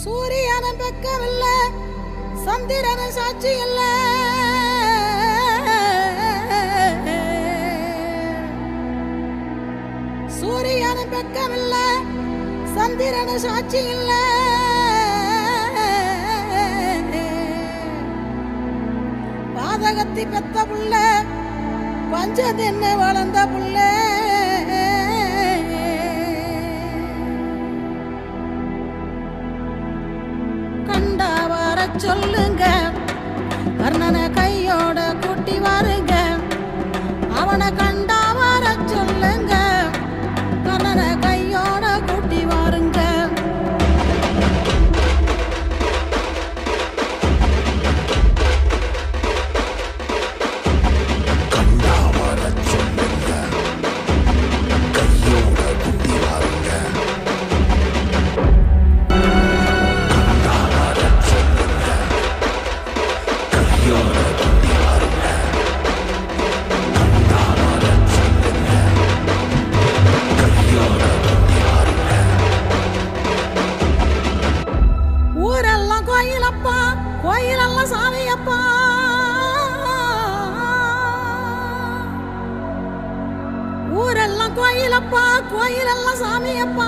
சூரியன பெக்கமில்ல சந்திரன சாட்சி இல்ல சூரியன பெக்கமில்ல சந்திரன சாட்சி இல்ல பாதகத்தி பெத்த புள்ள பஞ்சதின்னு வளர்ந்த புள்ள கண்டா வர சொல்லுங்க கர்ணனை கையோட கூட்டி வாருங்க அவனை கண்டா வர சொல்லுங்க கர்ணனை கையோட கூட்டி வாருங்க கண்டா வரச் சொல்லுங்க கையோட குட்டி வாருங்க கண்டா வரச் சொல்லுங்க கையோட குட்டி வாருங்க கண்டா வரச் சொல்லுங்க கையோட குட்டி வாருங்க ஊரெல்லாம் கோயிலப்பா கோயிலெல்லாம் சாமியப்பா ஊரெல்லாம் கோயிலப்பா கோயிலெல்லாம் சாமியப்பா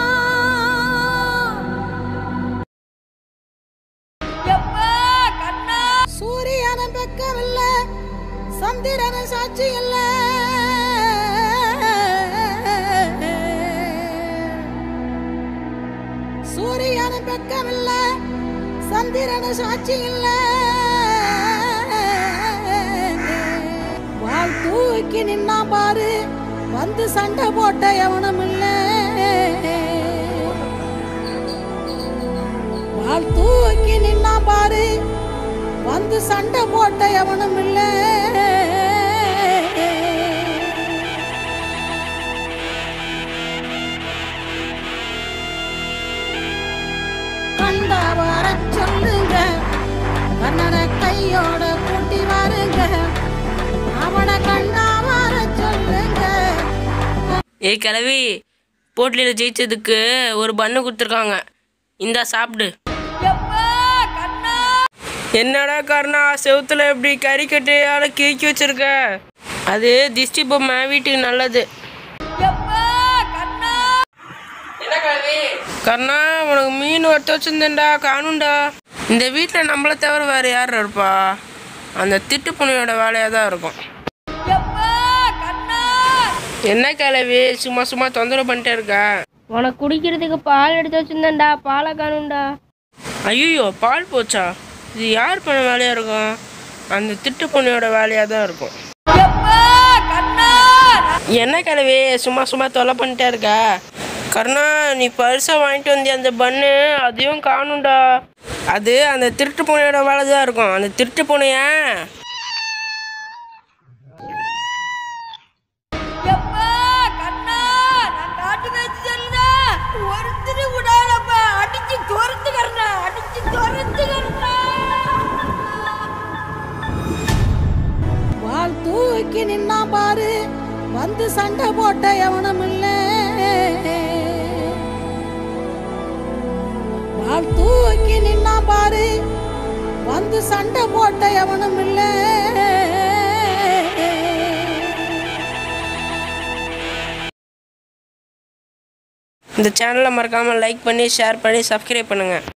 சூரியன பெக்கமில்ல சந்திரன சாட்சி இல்ல சூரியன பெக்கமில்ல சந்திரன சாட்சி இல்ல வாழ் தூக்கி நின்னா பாரு வந்து சண்டை போட்ட எவனும் இல்ல வாழ் தூக்கி நின்னா பாரு வந்து சண்டை போட்ட எவனும் இல்ல கண்டா வர சொல்லுங்க கண்ணனை கையோட கூட்டி வாருங்க அவனை கண்டா வர சொல்லுங்க ஏய் கிளவி போட்டியில் ஜெயிச்சதுக்கு ஒரு பண்ணு கொடுத்துருக்காங்க இந்தா சாப்பிடு என்னடா கருணா செவுத்துல இப்படி கறி கட்டையால கிறுக்கி வச்சிருக்க அது திஷ்டி பொம்மை வீட்டுக்கு நல்லது என்ன கிழவி கர்ணா உனக்கு மீன் வறுத்து வச்சிருந்தேன்டா காணும்டா இந்த வீட்டில் நம்மளை தவிர வேற யார் இருப்பா அந்த திட்டு புனியோட வேலையாக தான் இருக்கும் என்ன கிளவி சும்மா சும்மா தொந்தரவு பண்ணிட்டே இருக்க உனக்கு குடிக்கிறதுக்கு பால் எடுத்து வச்சிருந்தேன்டா பாலை காணும்டா ஐயோ பால் போச்சா இது யார் பண்ண வேலையாக இருக்கும் அந்த திட்டு பொண்ணையோட வேலையாக தான் இருக்கும் என்ன கிழவி சும்மா சும்மா தொலை பண்ணிட்டே இருக்க கருணா நீ பரிசாக வாங்கிட்டு வந்திய அந்த பண்ணு அதையும் காணும்டா அது அந்த திருட்டு பூனையோட வேலை தான் இருக்கும் அந்த திருட்டு பூனைய வாழ் தூக்கி நின்னா பாரு வந்து சண்டை போட்ட எவனும் இல்ல வாழ் தூக்கி நின்னா பாரு வந்து சண்டை போட்ட எவனும் இல்ல இந்த சேனலை மறக்காமல் லைக் பண்ணி ஷேர் பண்ணி சப்ஸ்கிரைப் பண்ணுங்கள்